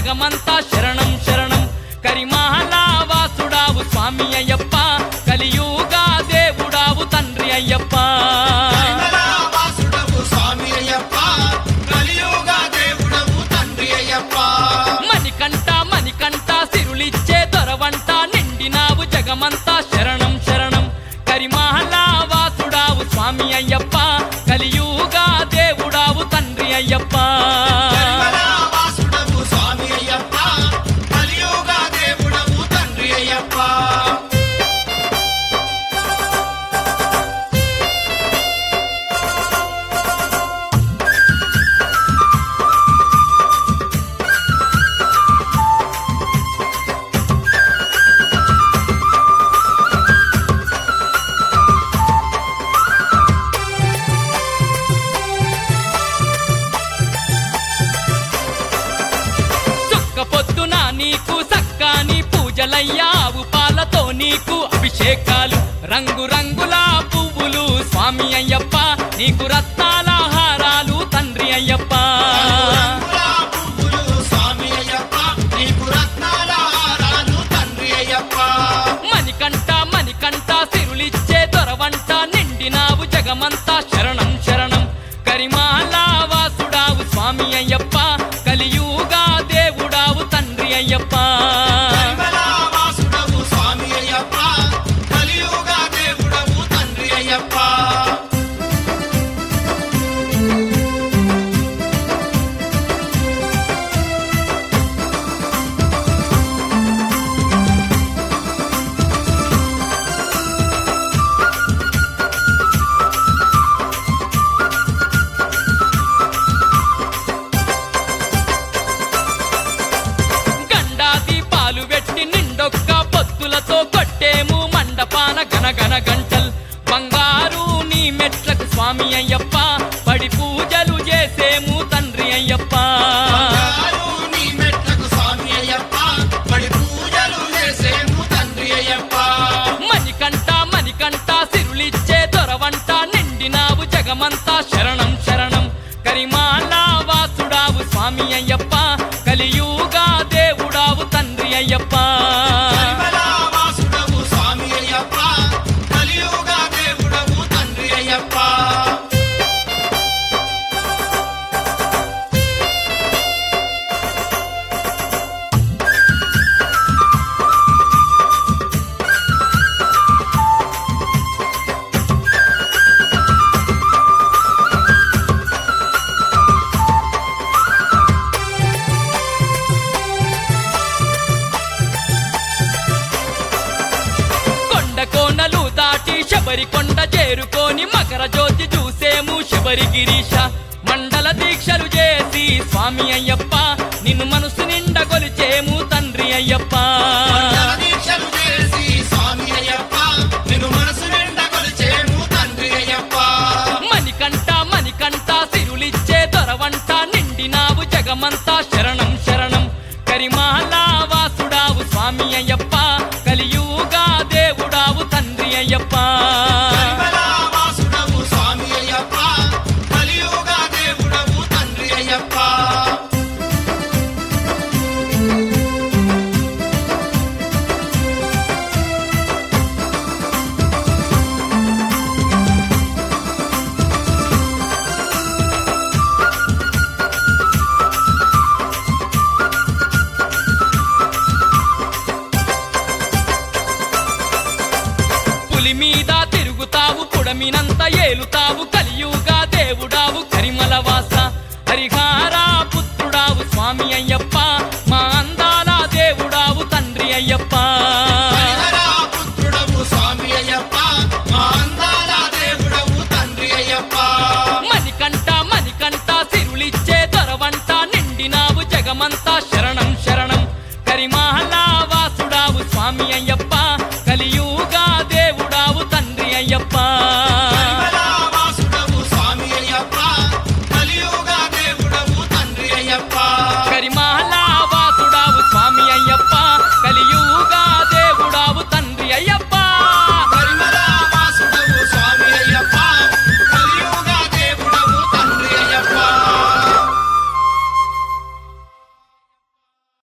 జగమంతా శరణం శరణం కరిమహలా వాసుడావు స్వామి అయ్యప్ప కలియుగా దేవుడావు తండ్రి అయ్యప్ప వాసుడవు స్వామి అయ్యప్ప కలియుగ దేవుడవు తండ్రి అయ్యప్ప మణికంఠ మణికంఠ సిరులిచ్చే దొరవంట నిండినావు జగమంతా శరణం శరణం కరిమహలా వాసుడావు స్వామి అయ్యప్ప కలియుగా దేవుడావు తండ్రి అయ్యప్ప వాసుడవు స్వామి అయ్యప్ప కలియుగ దేవుడవు తండ్రి అయ్యప్ప చుక్క పొద్దున నీకు సక్కాని పూజలయ్యావు పాలతో నీకు అభిషేకాలు రంగు రంగుల పువ్వులు స్వామి అయ్యప్ప నీకు రత్నాల హారాలు తండ్రి అయ్యప్ప రంగుల పువ్వులు స్వామి అయ్యప్ప నీకు రత్నాల హారాలు తండ్రి అయ్యప్ప మణికంఠ మణికంఠ సిరులిచ్చే దొరవంట నిండినావు జగమంతా శరణం శరణం కరిమాలా వాసుడావు స్వామి అయ్యప్ప కలియుగా దేవుడావు తండ్రి అయ్యప్ప వాసుడవు స్వామి అయ్యప్ప కలియుగ దేవుడవు తండ్రి అయ్యప్ప గండా దీపాలు పెట్టి నిండొక్క పొత్తులతో కొట్టేము మండపాన గనగన గంటల్ బంగారు నీ మెట్లకు స్వామి అయ్యప్ప పడి పూజలు చేసేము తండ్రి అయ్యప్ప బంగారు నీ మెట్లకు స్వామి అయ్యప్ప పడి పూజలు చేసేము తండ్రి అయ్యప్ప మణికంఠ మణికంఠ సిరులిచ్చే దొరవంట నిండినావు జగమంతా శరణం శరణం కరిమాలా వాసుడావు స్వామి అయ్యప్ప కలియుగా దేవుడావు తండ్రి అయ్యప్ప వాసుడవు స్వామి అయ్యప్ప కలియుగ దేవుడవు తండ్రి అయ్యప్ప కొండ కోనలు దాటి శబరి కొండ చేరుకొని మకర జ్యోతి చూసేము శబరి గిరీశ మండల దీక్షలు చేసి స్వామి అయ్యప్ప నిన్ను మనసు నిండా కొలిచేము తండ్రి అయ్యప్ప దీక్షలు చేసి స్వామి అయ్యప్ప నిన్ను మనసు నిండా కొలిచేము తండ్రి అయ్యప్ప మణికంఠ మణికంఠ సిరులిచ్చే దొరవంట నిండినావు జగమంతా శరణం శరణం కరిమాలా వాసుడావు స్వామి అయ్యప్ప కలియుగా దేవుడావు తండ్రి అయ్యప్ప వాసుడవు స్వామి అయ్యప్ప కలియుగ దేవుడవు తండ్రి అయ్యప్ప పులి మీద తిరుగుతావు పుడమినంత ఏలుతావు కలియుగా దేవుడావు కరిమల వాస